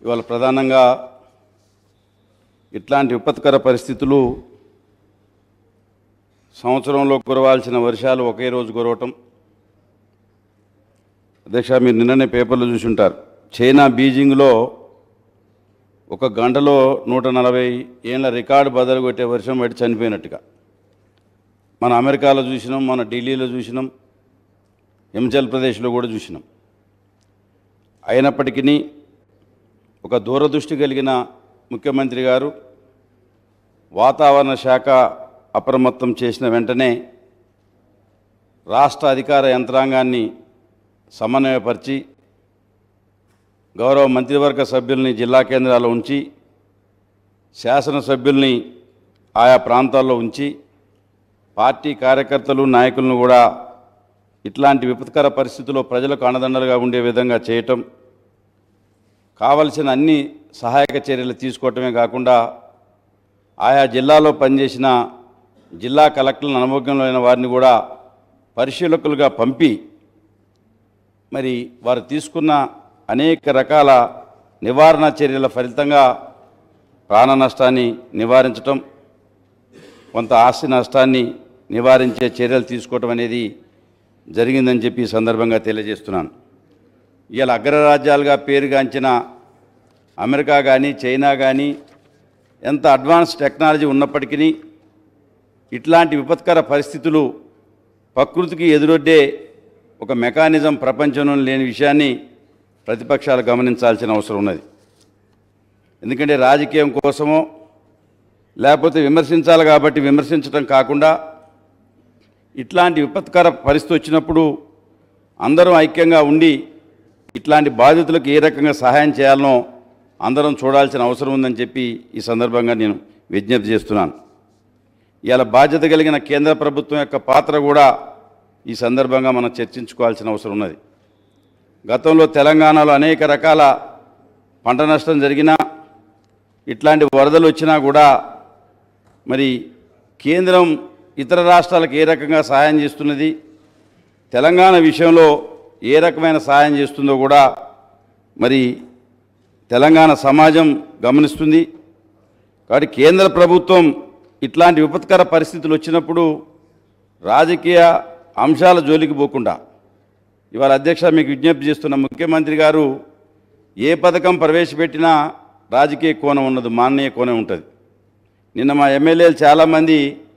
ఇవాళ ప్రధానంగా ఇట్లాంటి విపత్కర పరిస్థితులు సంవత్సరంలో కురవాల్సిన వర్షాలు ఒకే రోజు కురవటం అధ్యక్ష మీరు నిన్ననే పేపర్లో చూసి ఉంటారు చైనా బీజింగ్లో ఒక గంటలో నూట నలభై ఏళ్ళ రికార్డు బదులు కొట్టే వర్షం పడి చనిపోయినట్టుగా మన అమెరికాలో చూసినాం మన ఢిల్లీలో చూసినాం హిమాచల్ ప్రదేశ్లో కూడా చూసినాం అయినప్పటికీ ఒక దూరదృష్టి కలిగిన ముఖ్యమంత్రి గారు వాతావరణ శాఖ అప్రమత్తం చేసిన వెంటనే రాష్ట్ర అధికార యంత్రాంగాన్ని సమన్వయపరిచి గౌరవ మంత్రివర్గ సభ్యుల్ని జిల్లా కేంద్రాల్లో ఉంచి శాసనసభ్యుల్ని ఆయా ప్రాంతాల్లో ఉంచి పార్టీ కార్యకర్తలు నాయకులను కూడా ఇట్లాంటి విపత్కర పరిస్థితుల్లో ప్రజలకు అండదండలుగా ఉండే విధంగా చేయటం కావలసిన అన్ని సహాయక చర్యలు తీసుకోవటమే కాకుండా ఆయా జిల్లాలో పనిచేసిన జిల్లా కలెక్టర్ల అనుభవంలో అయిన వారిని కూడా పరిశీలకులుగా పంపి మరి వారు తీసుకున్న అనేక రకాల నివారణ చర్యల ఫలితంగా ప్రాణ నష్టాన్ని నివారించటం కొంత ఆస్తి నష్టాన్ని నివారించే చర్యలు తీసుకోవటం అనేది జరిగిందని చెప్పి ఈ సందర్భంగా తెలియజేస్తున్నాను ఇవాళ అగ్రరాజ్యాలుగా పేరుగాంచిన అమెరికా కానీ చైనా కానీ ఎంత అడ్వాన్స్ టెక్నాలజీ ఉన్నప్పటికీ ఇట్లాంటి విపత్కర పరిస్థితులు ప్రకృతికి ఎదురొడ్డే ఒక మెకానిజం ప్రపంచంలో లేని విషయాన్ని ప్రతిపక్షాలు గమనించాల్సిన అవసరం ఉన్నది ఎందుకంటే రాజకీయం కోసమో లేకపోతే విమర్శించాలి కాబట్టి విమర్శించడం కాకుండా ఇట్లాంటి విపత్కర పరిస్థితి వచ్చినప్పుడు అందరం ఐక్యంగా ఉండి ఇట్లాంటి బాధితులకు ఏ రకంగా సహాయం చేయాలనో అందరం చూడాల్సిన అవసరం ఉందని చెప్పి ఈ సందర్భంగా నేను విజ్ఞప్తి చేస్తున్నాను ఇవాళ బాధ్యత కలిగిన కేంద్ర ప్రభుత్వం యొక్క పాత్ర కూడా ఈ సందర్భంగా మనం చర్చించుకోవాల్సిన అవసరం ఉన్నది గతంలో తెలంగాణలో అనేక రకాల పంట నష్టం జరిగినా ఇట్లాంటి వరదలు వచ్చినా కూడా మరి కేంద్రం ఇతర రాష్ట్రాలకు ఏ రకంగా సహాయం చేస్తున్నది తెలంగాణ విషయంలో ఏ రకమైన సహాయం చేస్తుందో కూడా మరి తెలంగాణ సమాజం గమనిస్తుంది కాబట్టి కేంద్ర ప్రభుత్వం ఇట్లాంటి విపత్కర పరిస్థితులు వచ్చినప్పుడు రాజకీయ అంశాల జోలికి పోకుండా ఇవాళ అధ్యక్ష మీకు విజ్ఞప్తి చేస్తున్న ముఖ్యమంత్రి గారు ఏ పథకం ప్రవేశపెట్టినా రాజకీయ కోణం ఉండదు మాననీయ కోణం ఉంటుంది నిన్న మా ఎమ్మెల్యేలు చాలామంది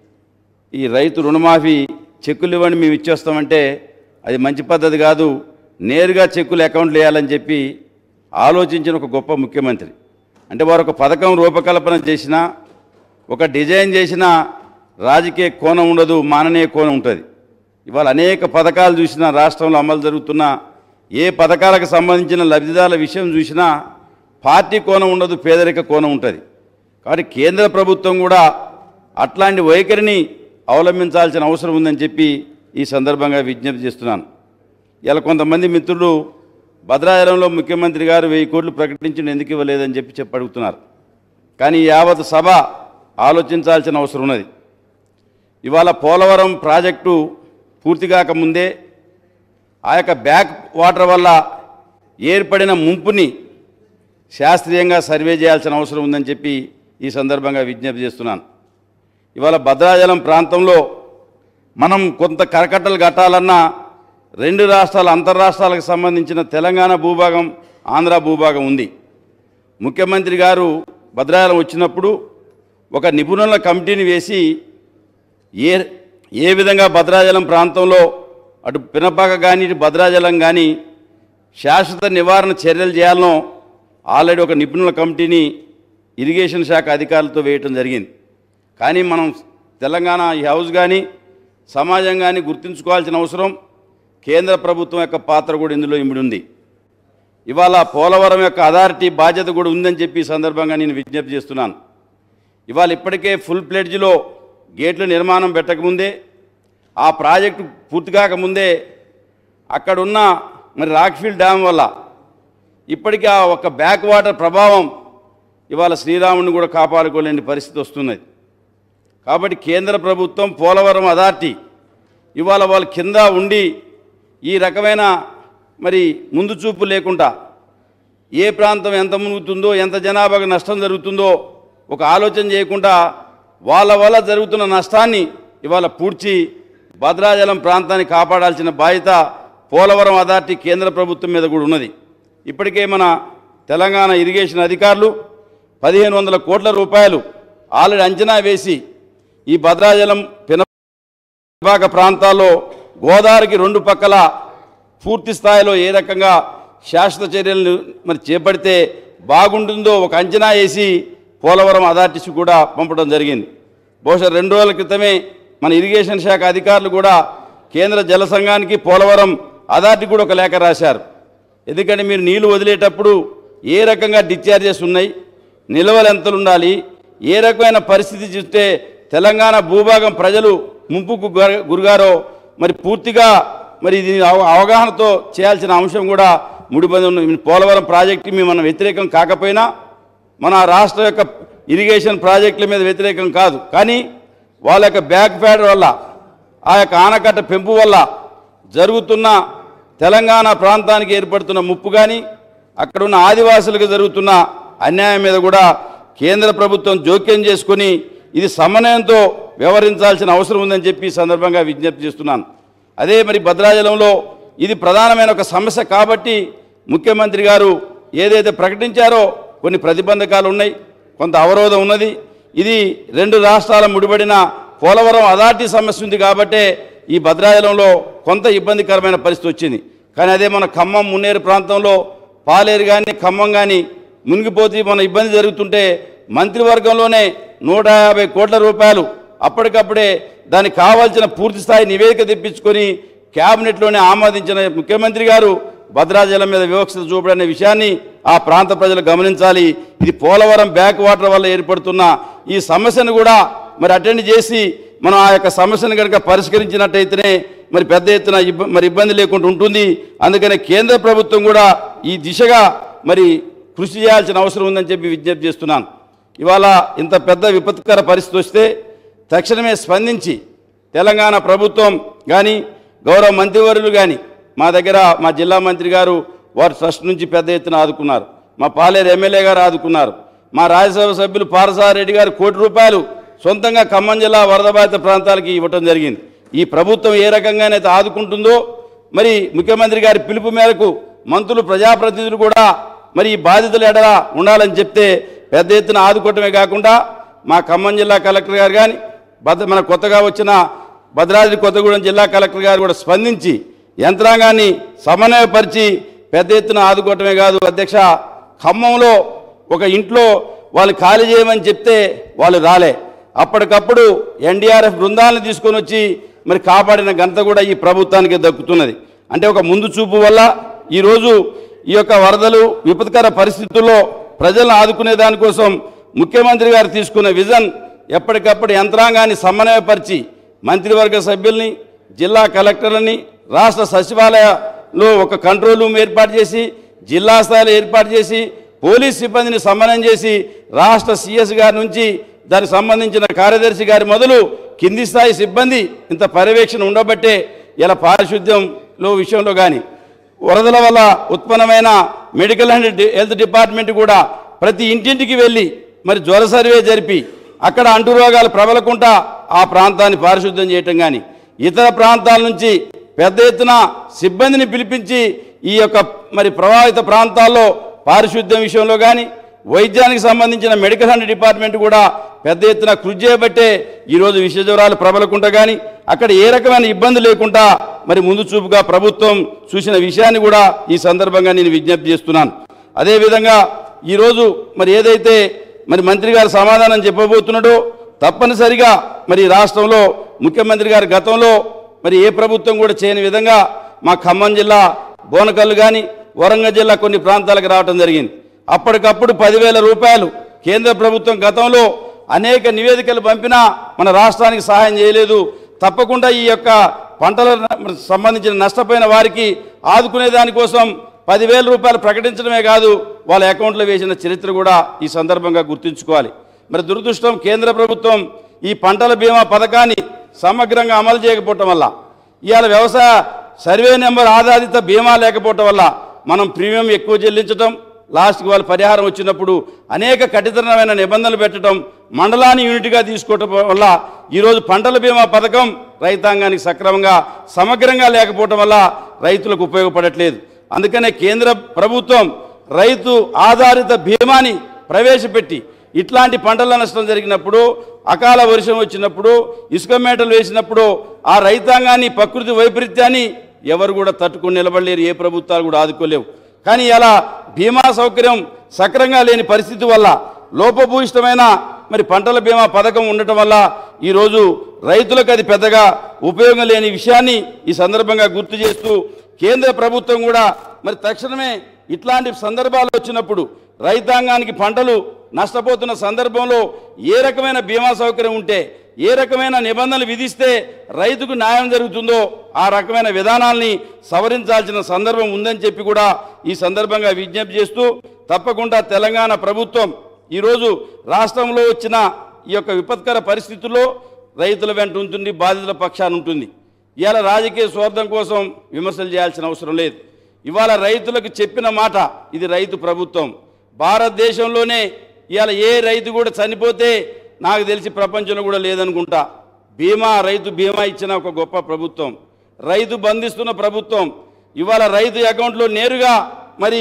ఈ రైతు రుణమాఫీ చెక్కులు ఇవ్వండి మేము ఇచ్చేస్తామంటే అది మంచి పద్ధతి కాదు నేరుగా చెక్కులు అకౌంట్లు వేయాలని చెప్పి ఆలోచించిన ఒక గొప్ప ముఖ్యమంత్రి అంటే వారు ఒక పథకం రూపకల్పన చేసినా ఒక డిజైన్ చేసిన రాజకీయ కోణం ఉండదు మాననీయ కోణం ఉంటుంది ఇవాళ అనేక పథకాలు చూసినా రాష్ట్రంలో అమలు జరుగుతున్న ఏ పథకాలకు సంబంధించిన లబ్ధిదారుల విషయం చూసినా పార్టీ కోణం ఉండదు పేదరిక కోణం ఉంటుంది కాబట్టి కేంద్ర ప్రభుత్వం కూడా అట్లాంటి వైఖరిని అవలంబించాల్సిన అవసరం ఉందని చెప్పి ఈ సందర్భంగా విజ్ఞప్తి చేస్తున్నాను ఇలా కొంతమంది మిత్రులు భద్రాచలంలో ముఖ్యమంత్రి గారు వెయ్యి కోట్లు ప్రకటించిన ఎందుకు ఇవ్వలేదని చెప్పి చెప్పి అడుగుతున్నారు కానీ యావత్ సభ ఆలోచించాల్సిన అవసరం ఉన్నది ఇవాళ పోలవరం ప్రాజెక్టు పూర్తి కాకముందే ఆ యొక్క బ్యాక్ వాటర్ వల్ల ఏర్పడిన ముంపుని శాస్త్రీయంగా సర్వే చేయాల్సిన అవసరం ఉందని చెప్పి ఈ సందర్భంగా విజ్ఞప్తి చేస్తున్నాను ఇవాళ భద్రాచలం ప్రాంతంలో మనం కొంత కరకట్టలు కట్టాలన్నా రెండు రాష్ట్రాల అంతర్రాష్ట్రాలకు సంబంధించిన తెలంగాణ భూభాగం ఆంధ్ర భూభాగం ఉంది ముఖ్యమంత్రి గారు భద్రాచలం వచ్చినప్పుడు ఒక నిపుణుల కమిటీని వేసి ఏ ఏ విధంగా భద్రాచలం ప్రాంతంలో అటు పినపాక కానీ ఇటు భద్రాచలం కానీ శాశ్వత నివారణ చర్యలు చేయాలనో ఆల్రెడీ ఒక నిపుణుల కమిటీని ఇరిగేషన్ శాఖ అధికారులతో వేయటం జరిగింది కానీ మనం తెలంగాణ ఈ హౌస్ కానీ సమాజం కానీ గుర్తుంచుకోవాల్సిన అవసరం కేంద్ర ప్రభుత్వం యొక్క పాత్ర కూడా ఇందులో ఇమిడి ఉంది ఇవాళ పోలవరం యొక్క అథారిటీ బాధ్యత కూడా ఉందని చెప్పి ఈ సందర్భంగా నేను విజ్ఞప్తి చేస్తున్నాను ఇవాళ ఇప్పటికే ఫుల్ ప్లేడ్జ్లో గేట్ల నిర్మాణం పెట్టకముందే ఆ ప్రాజెక్టు పూర్తి కాకముందే అక్కడున్న మరి రాక్ఫీల్డ్ డ్యామ్ వల్ల ఇప్పటికీ ఆ ఒక బ్యాక్ వాటర్ ప్రభావం ఇవాళ శ్రీరాముని కూడా కాపాడుకోలేని పరిస్థితి వస్తున్నది కాబట్టి కేంద్ర ప్రభుత్వం పోలవరం అథారిటీ ఇవాళ వాళ్ళ కింద ఉండి ఈ రకమైన మరి ముందు చూపు లేకుండా ఏ ప్రాంతం ఎంత మునుగుతుందో ఎంత జనాభాకు నష్టం జరుగుతుందో ఒక ఆలోచన చేయకుండా వాళ్ళ వల్ల జరుగుతున్న నష్టాన్ని ఇవాళ పూడ్చి భద్రాచలం ప్రాంతాన్ని కాపాడాల్సిన బాధ్యత పోలవరం అథారిటీ కేంద్ర ప్రభుత్వం మీద కూడా ఉన్నది ఇప్పటికే మన తెలంగాణ ఇరిగేషన్ అధికారులు పదిహేను వందల కోట్ల రూపాయలు ఆల్రెడీ అంచనా వేసి ఈ భద్రాచలం పిన విభాగ ప్రాంతాల్లో గోదావరికి రెండు పక్కల పూర్తి స్థాయిలో ఏ రకంగా శాశ్వత చర్యలను మరి చేపడితే బాగుంటుందో ఒక అంచనా వేసి పోలవరం అథారిటీస్ కూడా పంపడం జరిగింది బహుశా రెండు రోజుల క్రితమే మన ఇరిగేషన్ శాఖ అధికారులు కూడా కేంద్ర జల సంఘానికి పోలవరం అథారిటీ కూడా ఒక లేఖ రాశారు ఎందుకంటే మీరు నీళ్లు వదిలేటప్పుడు ఏ రకంగా డిశ్చార్జెస్ ఉన్నాయి నిల్వలు ఎంతలు ఉండాలి ఏ రకమైన పరిస్థితి చూస్తే తెలంగాణ భూభాగం ప్రజలు ముంపుకు గుర- గురిగారో మరి పూర్తిగా మరి ఇది అవ- అవగాహనతో చేయాల్సిన అంశం కూడా ముడిపడి ఉంది పోలవరం ప్రాజెక్టు మీ మనం వ్యతిరేకం కాకపోయినా మన రాష్ట్ర యొక్క ఇరిగేషన్ ప్రాజెక్టుల మీద వ్యతిరేకం కాదు కానీ వాళ్ళ యొక్క బ్యాక్ ప్యాడ్ వల్ల ఆ యొక్క ఆనకట్ట పెంపు వల్ల జరుగుతున్న తెలంగాణ ప్రాంతానికి ఏర్పడుతున్న ముప్పు కానీ అక్కడ ఉన్న ఆదివాసులకు జరుగుతున్న అన్యాయం మీద కూడా కేంద్ర ప్రభుత్వం జోక్యం చేసుకుని ఇది సమన్వయంతో వ్యవహరించాల్సిన అవసరం ఉందని చెప్పి ఈ సందర్భంగా విజ్ఞప్తి చేస్తున్నాను అదే మరి భద్రాచలంలో ఇది ప్రధానమైన ఒక సమస్య కాబట్టి ముఖ్యమంత్రి గారు ఏదైతే ప్రకటించారో కొన్ని ప్రతిబంధకాలు ఉన్నాయి కొంత అవరోధం ఉన్నది ఇది రెండు రాష్ట్రాల ముడిపడిన పోలవరం అథారిటీ సమస్య ఉంది కాబట్టే ఈ భద్రాచలంలో కొంత ఇబ్బందికరమైన పరిస్థితి వచ్చింది కానీ అదే మన ఖమ్మం మున్నేరు ప్రాంతంలో పాలేరు కానీ ఖమ్మం కానీ మునిగిపోతే మన ఇబ్బంది జరుగుతుంటే మంత్రివర్గంలోనే నూట యాభై కోట్ల రూపాయలు అప్పటికప్పుడే దానికి కావాల్సిన పూర్తి స్థాయి నివేదిక తెప్పించుకొని క్యాబినెట్లోనే ఆమోదించిన ముఖ్యమంత్రి గారు భద్రాచలం మీద వివక్షత చూపడనే విషయాన్ని ఆ ప్రాంత ప్రజలు గమనించాలి ఇది పోలవరం బ్యాక్ వాటర్ వల్ల ఏర్పడుతున్న ఈ సమస్యను కూడా మరి అటెండ్ చేసి మనం ఆ యొక్క సమస్యను కనుక పరిష్కరించినట్టయితేనే మరి పెద్ద ఎత్తున ఇబ్బ మరి ఇబ్బంది లేకుండా ఉంటుంది అందుకనే కేంద్ర ప్రభుత్వం కూడా ఈ దిశగా మరి కృషి చేయాల్సిన అవసరం ఉందని చెప్పి విజ్ఞప్తి చేస్తున్నాను ఇవాళ ఇంత పెద్ద విపత్కర పరిస్థితి వస్తే తక్షణమే స్పందించి తెలంగాణ ప్రభుత్వం కానీ గౌరవ మంత్రివర్యులు కానీ మా దగ్గర మా జిల్లా మంత్రి గారు వారు ట్రస్ట్ నుంచి పెద్ద ఎత్తున ఆదుకున్నారు మా పాలేరు ఎమ్మెల్యే గారు ఆదుకున్నారు మా రాజ్యసభ సభ్యులు పారసారెడ్డి గారు కోటి రూపాయలు సొంతంగా ఖమ్మం జిల్లా వరద బాధిత ప్రాంతాలకి ఇవ్వటం జరిగింది ఈ ప్రభుత్వం ఏ రకంగానైతే ఆదుకుంటుందో మరి ముఖ్యమంత్రి గారి పిలుపు మేరకు మంత్రులు ప్రజాప్రతినిధులు కూడా మరి ఈ బాధితులు ఎడల ఉండాలని చెప్తే పెద్ద ఎత్తున ఆదుకోవటమే కాకుండా మా ఖమ్మం జిల్లా కలెక్టర్ గారు కానీ భద్ర మన కొత్తగా వచ్చిన భద్రాద్రి కొత్తగూడెం జిల్లా కలెక్టర్ గారు కూడా స్పందించి యంత్రాంగాన్ని సమన్వయపరిచి పెద్ద ఎత్తున ఆదుకోవటమే కాదు అధ్యక్ష ఖమ్మంలో ఒక ఇంట్లో వాళ్ళు ఖాళీ చేయమని చెప్తే వాళ్ళు రాలే అప్పటికప్పుడు ఎన్డీఆర్ఎఫ్ బృందాలను తీసుకొని వచ్చి మరి కాపాడిన ఘనత కూడా ఈ ప్రభుత్వానికి దక్కుతున్నది అంటే ఒక ముందు చూపు వల్ల ఈరోజు ఈ యొక్క వరదలు విపత్కర పరిస్థితుల్లో ప్రజలను ఆదుకునే దానికోసం ముఖ్యమంత్రి గారు తీసుకున్న విజన్ ఎప్పటికప్పుడు యంత్రాంగాన్ని సమన్వయపరిచి మంత్రివర్గ సభ్యుల్ని జిల్లా కలెక్టర్లని రాష్ట్ర సచివాలయంలో ఒక కంట్రోల్ రూమ్ ఏర్పాటు చేసి జిల్లా స్థాయిలో ఏర్పాటు చేసి పోలీస్ సిబ్బందిని సమన్వయం చేసి రాష్ట్ర సిఎస్ గారి నుంచి దానికి సంబంధించిన కార్యదర్శి గారి మొదలు కింది స్థాయి సిబ్బంది ఇంత పర్యవేక్షణ ఉండబట్టే ఇలా పారిశుద్ధ్యంలో విషయంలో కానీ వరదల వల్ల ఉత్పన్నమైన మెడికల్ అండ్ డి- హెల్త్ డిపార్ట్మెంట్ కూడా ప్రతి ఇంటింటికి వెళ్ళి మరి జ్వర సర్వే జరిపి అక్కడ అంటు రోగాలు ప్రబలకుండా ఆ ప్రాంతాన్ని పారిశుద్ధ్యం చేయటం కానీ ఇతర ప్రాంతాల నుంచి పెద్ద ఎత్తున సిబ్బందిని పిలిపించి ఈ యొక్క మరి ప్రభావిత ప్రాంతాల్లో పారిశుద్ధ్యం విషయంలో కానీ వైద్యానికి సంబంధించిన మెడికల్ అండ్ డిపార్ట్మెంట్ కూడా పెద్ద ఎత్తున కృషి చేయబట్టే ఈరోజు విష జ్వరాలు ప్రబలకుండా కానీ అక్కడ ఏ రకమైన ఇబ్బంది లేకుండా మరి ముందు చూపుగా ప్రభుత్వం చూసిన విషయాన్ని కూడా ఈ సందర్భంగా నేను విజ్ఞప్తి చేస్తున్నాను అదేవిధంగా ఈరోజు మరి ఏదైతే మరి మంత్రి గారు సమాధానం చెప్పబోతున్నాడో తప్పనిసరిగా మరి ఈ రాష్ట్రంలో ముఖ్యమంత్రి గారు గతంలో మరి ఏ ప్రభుత్వం కూడా చేయని విధంగా మా ఖమ్మం జిల్లా బోనకల్లు కానీ వరంగల్ జిల్లా కొన్ని ప్రాంతాలకు రావడం జరిగింది అప్పటికప్పుడు పదివేల రూపాయలు కేంద్ర ప్రభుత్వం గతంలో అనేక నివేదికలు పంపినా మన రాష్ట్రానికి సహాయం చేయలేదు తప్పకుండా ఈ యొక్క పంటల సంబంధించిన నష్టపోయిన వారికి ఆదుకునే దానికోసం పదివేల రూపాయలు ప్రకటించడమే కాదు వాళ్ళ అకౌంట్లో వేసిన చరిత్ర కూడా ఈ సందర్భంగా గుర్తుంచుకోవాలి మరి దురదృష్టం కేంద్ర ప్రభుత్వం ఈ పంటల బీమా పథకాన్ని సమగ్రంగా అమలు చేయకపోవటం వల్ల ఇవాళ వ్యవసాయ సర్వే నెంబర్ ఆధారిత బీమా లేకపోవటం వల్ల మనం ప్రీమియం ఎక్కువ చెల్లించటం లాస్ట్కి వాళ్ళు పరిహారం వచ్చినప్పుడు అనేక కఠినమైన నిబంధనలు పెట్టడం మండలాన్ని యూనిట్గా తీసుకోవటం వల్ల ఈరోజు పంటల బీమా పథకం రైతాంగానికి సక్రమంగా సమగ్రంగా లేకపోవటం వల్ల రైతులకు ఉపయోగపడట్లేదు అందుకనే కేంద్ర ప్రభుత్వం రైతు ఆధారిత బీమాని ప్రవేశపెట్టి ఇట్లాంటి పంటల నష్టం జరిగినప్పుడు అకాల వర్షం వచ్చినప్పుడు ఇసుక మేటలు వేసినప్పుడు ఆ రైతాంగాన్ని ప్రకృతి వైపరీత్యాన్ని ఎవరు కూడా తట్టుకొని నిలబడలేరు ఏ ప్రభుత్వాలు కూడా ఆదుకోలేవు కానీ ఇలా బీమా సౌకర్యం సక్రంగా లేని పరిస్థితి వల్ల లోపభూయిష్టమైన మరి పంటల బీమా పథకం ఉండటం వల్ల ఈరోజు రైతులకు అది పెద్దగా ఉపయోగం లేని విషయాన్ని ఈ సందర్భంగా గుర్తు చేస్తూ కేంద్ర ప్రభుత్వం కూడా మరి తక్షణమే ఇట్లాంటి సందర్భాలు వచ్చినప్పుడు రైతాంగానికి పంటలు నష్టపోతున్న సందర్భంలో ఏ రకమైన బీమా సౌకర్యం ఉంటే ఏ రకమైన నిబంధనలు విధిస్తే రైతుకు న్యాయం జరుగుతుందో ఆ రకమైన విధానాల్ని సవరించాల్సిన సందర్భం ఉందని చెప్పి కూడా ఈ సందర్భంగా విజ్ఞప్తి చేస్తూ తప్పకుండా తెలంగాణ ప్రభుత్వం ఈరోజు రాష్ట్రంలో వచ్చిన ఈ యొక్క విపత్కర పరిస్థితుల్లో రైతుల వెంట ఉంటుంది బాధితుల పక్షాన ఉంటుంది ఇవాళ రాజకీయ స్వార్థం కోసం విమర్శలు చేయాల్సిన అవసరం లేదు ఇవాళ రైతులకు చెప్పిన మాట ఇది రైతు ప్రభుత్వం భారతదేశంలోనే ఇవాళ ఏ రైతు కూడా చనిపోతే నాకు తెలిసి ప్రపంచంలో కూడా లేదనుకుంటా బీమా రైతు బీమా ఇచ్చిన ఒక గొప్ప ప్రభుత్వం రైతు బంధిస్తున్న ప్రభుత్వం ఇవాళ రైతు అకౌంట్లో నేరుగా మరి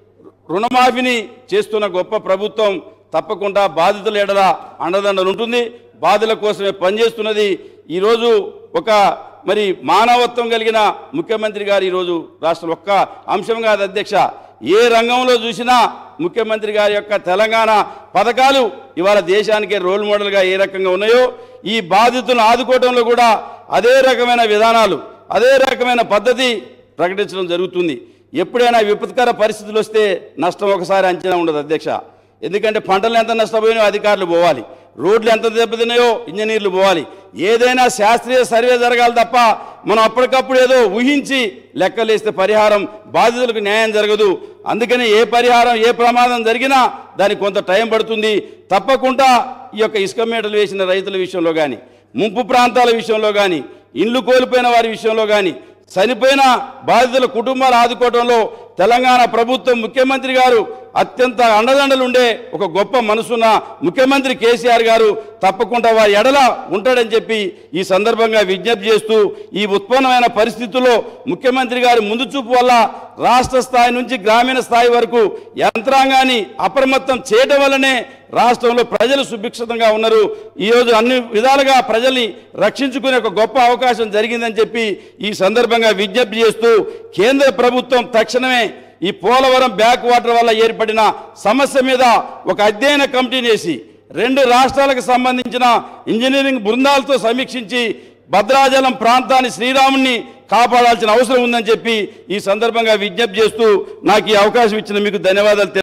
రుణమాఫీని చేస్తున్న గొప్ప ప్రభుత్వం తప్పకుండా బాధితుల ఎడల అండదండలు ఉంటుంది బాధల కోసమే పనిచేస్తున్నది ఈరోజు ఒక మరి మానవత్వం కలిగిన ముఖ్యమంత్రి గారు ఈరోజు రాష్ట్రం ఒక్క అంశం కాదు అధ్యక్ష ఏ రంగంలో చూసినా ముఖ్యమంత్రి గారి యొక్క తెలంగాణ పథకాలు ఇవాళ దేశానికే రోల్ మోడల్గా ఏ రకంగా ఉన్నాయో ఈ బాధితులను ఆదుకోవడంలో కూడా అదే రకమైన విధానాలు అదే రకమైన పద్ధతి ప్రకటించడం జరుగుతుంది ఎప్పుడైనా విపత్కర పరిస్థితులు వస్తే నష్టం ఒకసారి అంచనా ఉండదు అధ్యక్ష ఎందుకంటే పంటలు ఎంత నష్టపోయినాయో అధికారులు పోవాలి రోడ్లు ఎంత దెబ్బతిన్నాయో ఇంజనీర్లు పోవాలి ఏదైనా శాస్త్రీయ సర్వే జరగాలి తప్ప మనం అప్పటికప్పుడు ఏదో ఊహించి లెక్కలేస్తే పరిహారం బాధితులకు న్యాయం జరగదు అందుకని ఏ పరిహారం ఏ ప్రమాదం జరిగినా దానికి కొంత టైం పడుతుంది తప్పకుండా ఈ యొక్క ఇసుక మేటలు వేసిన రైతుల విషయంలో కానీ ముంపు ప్రాంతాల విషయంలో కానీ ఇండ్లు కోల్పోయిన వారి విషయంలో కానీ చనిపోయిన బాధితుల కుటుంబాలు ఆదుకోవడంలో తెలంగాణ ప్రభుత్వం ముఖ్యమంత్రి గారు అత్యంత అండదండలుండే ఒక గొప్ప మనసున్న ముఖ్యమంత్రి కేసీఆర్ గారు తప్పకుండా వారి ఎడల ఉంటాడని చెప్పి ఈ సందర్భంగా విజ్ఞప్తి చేస్తూ ఈ ఉత్పన్నమైన పరిస్థితుల్లో ముఖ్యమంత్రి గారి ముందు చూపు వల్ల రాష్ట్ర స్థాయి నుంచి గ్రామీణ స్థాయి వరకు యంత్రాంగాన్ని అప్రమత్తం చేయడం వల్లనే రాష్ట్రంలో ప్రజలు సుభిక్షితంగా ఉన్నారు ఈరోజు అన్ని విధాలుగా ప్రజల్ని రక్షించుకునే ఒక గొప్ప అవకాశం జరిగిందని చెప్పి ఈ సందర్భంగా విజ్ఞప్తి చేస్తూ కేంద్ర ప్రభుత్వం తక్షణమే ఈ పోలవరం బ్యాక్ వాటర్ వల్ల ఏర్పడిన సమస్య మీద ఒక అధ్యయన కమిటీని వేసి రెండు రాష్ట్రాలకు సంబంధించిన ఇంజనీరింగ్ బృందాలతో సమీక్షించి భద్రాచలం ప్రాంతాన్ని శ్రీరాముని కాపాడాల్సిన అవసరం ఉందని చెప్పి ఈ సందర్భంగా విజ్ఞప్తి చేస్తూ నాకు ఈ అవకాశం ఇచ్చిన మీకు ధన్యవాదాలు తెలి-